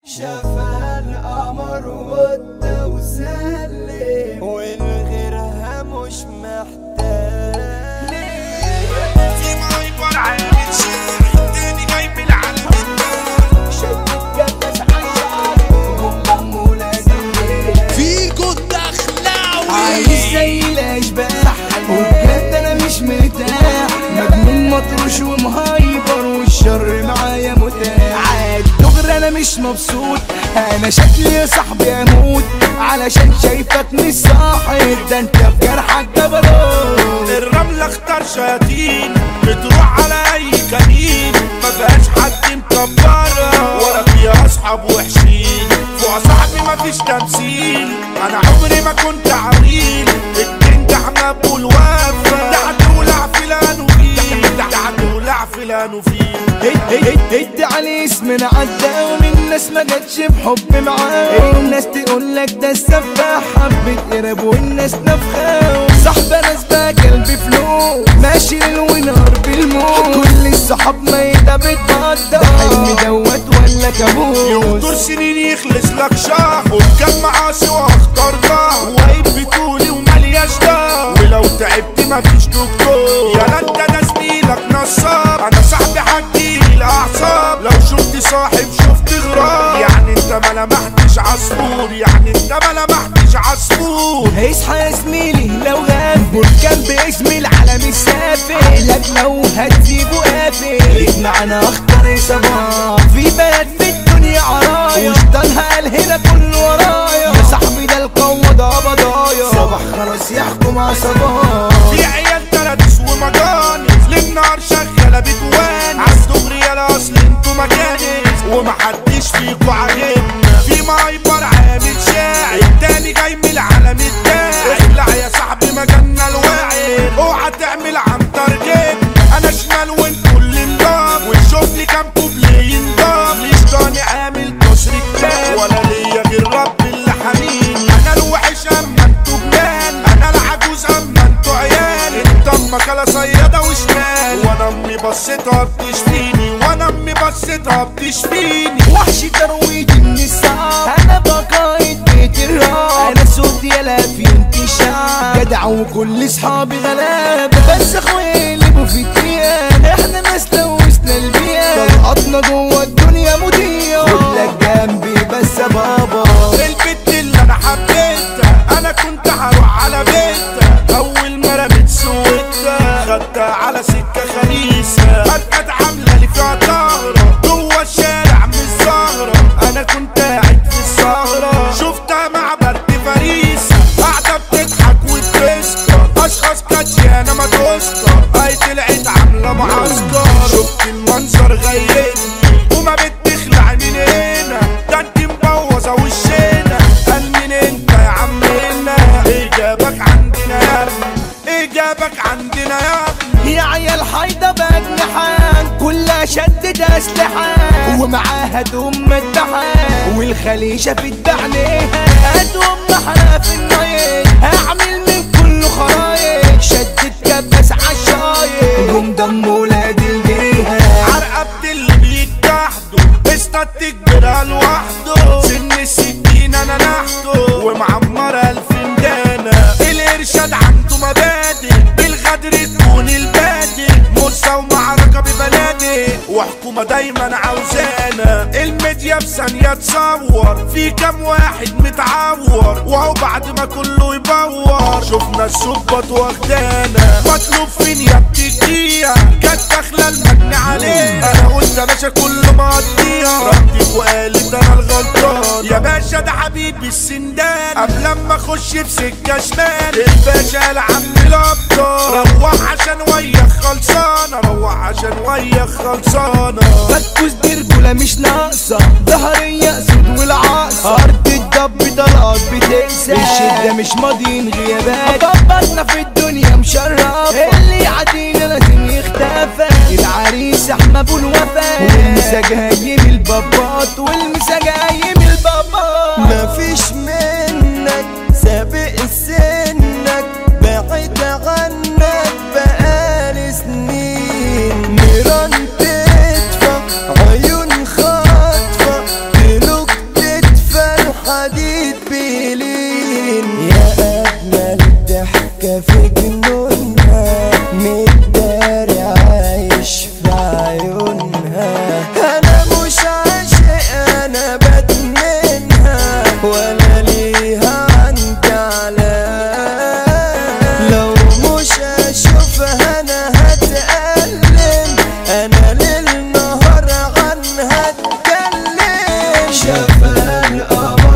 شاف القمر وده وسلم والغيرها مش محتاج في مايبر عامل شاعر تاني جاي من العالم التاني شدت جبس عشان هم ولادي فيجو الدخلاوي عايش زي الاشباح وبجد انا مش مرتاح مجنون مطروش ومهايبر والشر معايا متاح عاد دغري انا مش مبسوط انا شكلي يا صاحبي اموت علشان شايفك مش صاحب ده انت في جرحك جبروت الرمل اختار شياطين بتروح على اي كمين ما فيهاش حد مكبرة ولا فيها اصحاب وحشين فوق صاحبي ما فيش تمثيل انا عمري ما كنت عويل بتنجح مقبول وافة ده هتولع في الانوفيل ده هتولع في الانوفيل ادي عليه اسمنا عدى ومن الناس ما جاتش بحب معاه الناس تقول لك ده السفاح حبة قرب والناس نفخة صاحب ناس بقى قلبي فلوس ماشي ليل ونهار بالموت كل الصحاب ميتة بتبطل ده حلم دوت ولا كابوس يقدر سنين يخلص لك شهر وكان معاصي واختار ظهر واقف بطولي وملياش ظهر ولو تعبت مفيش دكتور يا لا انت ده زميلك نصاب انا صاحبي حكي الاعصاب لو شفت صاحب شفت غراب يعني انت ما لمحتش عصفور يعني انت ما لمحتش عصفور اصحى يا زميلي لو غاب بركان باسم العالم السافر لك لو هتسيبه قافل ليك معانا اخطر صباح في بلد في الدنيا عرايا وشطانها قال هنا كل ورايا يا صاحبي ده القوة ده بضايا صباح خلاص يحكم على صباح في عيال تلاتس ومجانس للنار شغالة بتوان عالدغري يا اصل انتوا مجانس ومحدش فيكوا عاجبنا في مايبر عامل شاعر التاني جاي من العالم التاني اخلع يا صاحبي مجالنا الواعر اوعى تعمل عنتر جيب انا شمال وانتوا اللي نضام ونشوف لي كام كوبلي ينضام ليش تاني عامل كسر الكتاب ولا ليا غير رب اللي حميني انا الوحش اما انتوا جنان انا العجوز اما انتوا عيال انت امك على صيادة وشمال وانا امي بصيتها بتشفيني وانا امي بصيتها بتشفيني وحش ترويج من الصعب انا بقايد بيت الراب انا صوت يلا في انتشار جدع وكل اصحابي غلابه بس اخويا اللي في الديان احنا ناس لوسنا البيان طلقتنا جوه الدنيا مضيع خد لك جنبي بس يا بابا البت اللي انا حبيتها انا كنت هروح على بيتها اول ما رميت سويتها خدتها على سكه خليسه كانت عامله لي فيها طهره جوه الشارع مش زهره انا كنت قاعد في السهره شفتها مع برد فريسه قاعده بتضحك وبتسكر اشخاص كاتيانه ما تسكر هاي طلعت عامله معسكر شفت المنظر غيرني وما بتخلع من هنا ده انت مبوظه وشنا قال مين انت يا عمنا ايه جابك عندنا يا ابني ايه جابك عندنا يا ابني يا عيال حيدة بجنحان كلها شدت اسلحة ومعاها دم الدحان والخليجة في الدعنيها هدوم محرة في النايل هعمل من كله خرايط شدت كبس عالشايط قوم دم ولاد الجيها عرقبت اللي بيتجحدوا استاد تكبرها لوحده سن الستين انا نحته ومعمر الفنجانة الارشاد عنده مبادئ بالغدر تكون البادئ موسى ومعركة ببلادي وحكومة دايما عاوزانا الميديا في ثانية تصور في كام واحد متعور وهو بعد ما كله يبور شفنا السبط واخدانا مطلوب فين يا بتديها كانت داخلة المجني عليه انا قلت يا باشا كله مقضيها ردت وقالت انا الغلطان يا باشا ده حبيبي السندان قبل ما اخش في سكة شمال الباشا العم الابطال روح عشان وياك خلصانة روح عشان وياك خلصانة بتكوز دي رجولة مش ناقصة ظهرية اسود والعاصة ارض الدب طلقات بتنسى الشدة مش ماضيين غيابات ظبطنا في الدنيا مشرفة اللي يعدينا لازم يختفى العريس احمى ابو الوفا والمسا جاي من البابات والمسا جاي من البابات مفيش منك سابق سنك بعيد عنك بقالي سنين نيران تدفع عيون خاطفة تلوك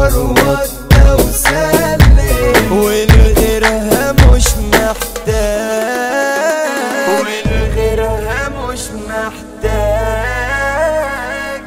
وطى وسلم والغيرها مش محتاج والغيرها مش محتاج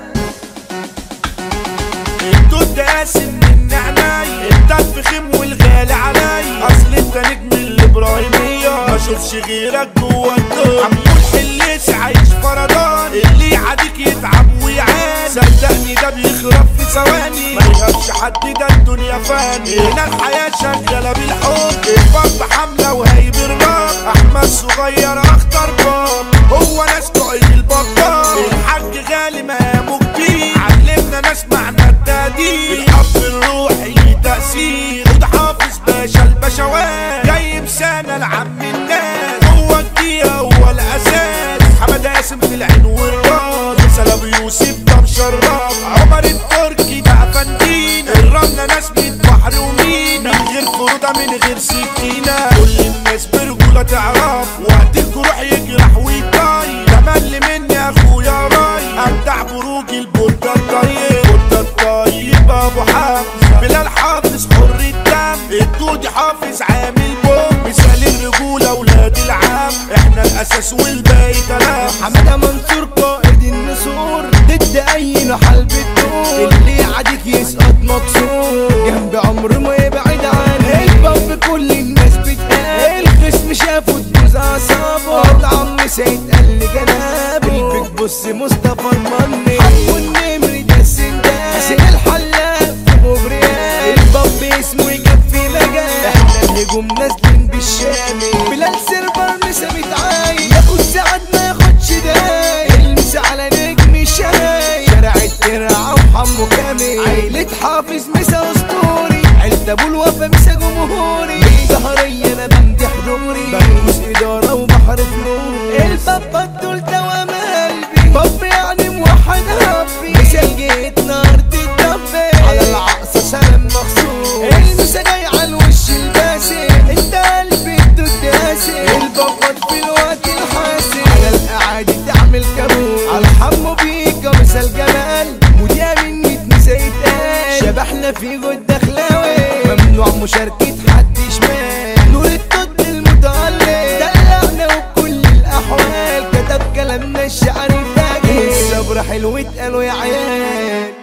الدود قاسم من عيني انت الفخم والغالي علي اصل انت نجم الابراهيميه ما اشوفش غيرك جوه الدنيا عمول حليسي عايش فردان اللي يعاديك يتعب ويعاني صدقني ده بيخرب في ثواني ما يخافش حد ده الدنيا فاني هنا الحياه شغاله بالحب الباب حمله وهيب الراب احمد صغير اخطر باب هو ناس قائد البطال الحاج غالي مقامه كبير علمنا ناس معنى التقدير الحب الروحي ليه تأثير وده حافظ باشا البشوات جاي بسنة لعم الناس هو الجيرة هو الأساس حمد قاسم في العين والراس رسالة أبو يوسف ده مشرف عمر التركي ده أفندينا الرملة ناس ميت بحر ومينا من غير فرودة من غير سكينة كل الناس برجولة تعرف وقت الجروح يجرح ويطاير تملي مني يا أخويا راي أبدع بروج البودة الطيب البودة الطيب أبو حمزة بلال حافظ حر الدم الدودي حافظ عامل بوم مثال الرجولة ولاد العم احنا الأساس والباقي كلام حمادة منصور قائد النسور ضد اي نحل بالدور اللي يعاديك يسقط مكسور جنب عمره ما يبعد عنه الباب كل الناس بتقال الخصم شافه تدوز اعصابه العم سيد قال لي جنابه البيك بص مصطفى المني حبه النمر ده السندان حسين الحلاق في مبريات الباب اسمه يكفي مجال احنا الهجوم نازلين بالشامي بلال سيرفر مسامي عايز ياخد ساعات ما ياخدش داي المس على نجم الشاي شارع الترعة وحمو كامل عيلة حافظ مسا اسطوري عيلة ابو الوفا مسا جمهوري سهرية انا بمدح دوري بنفوس ادارة وبحر فلوس البابا دول دوام قلبي باب يعني موحد ربي مثال جيت نار تتدفي على العقصة سلام مخصوص المسا جاي على الوش الباسم انت قلبي الدود قاسي البابا في الوقت الحاسم على الاعادي تعمل كابوس على حمو بيكا مثال جمال مذيع مني اتنسى يتقال شبحنا في جود دخلاوي ممنوع مشاركة حد شمال نور الضد المتألق دلعنا وكل الأحوال كتب كلامنا الشعر فاجر الصبر حلو اتقالوا يا عيال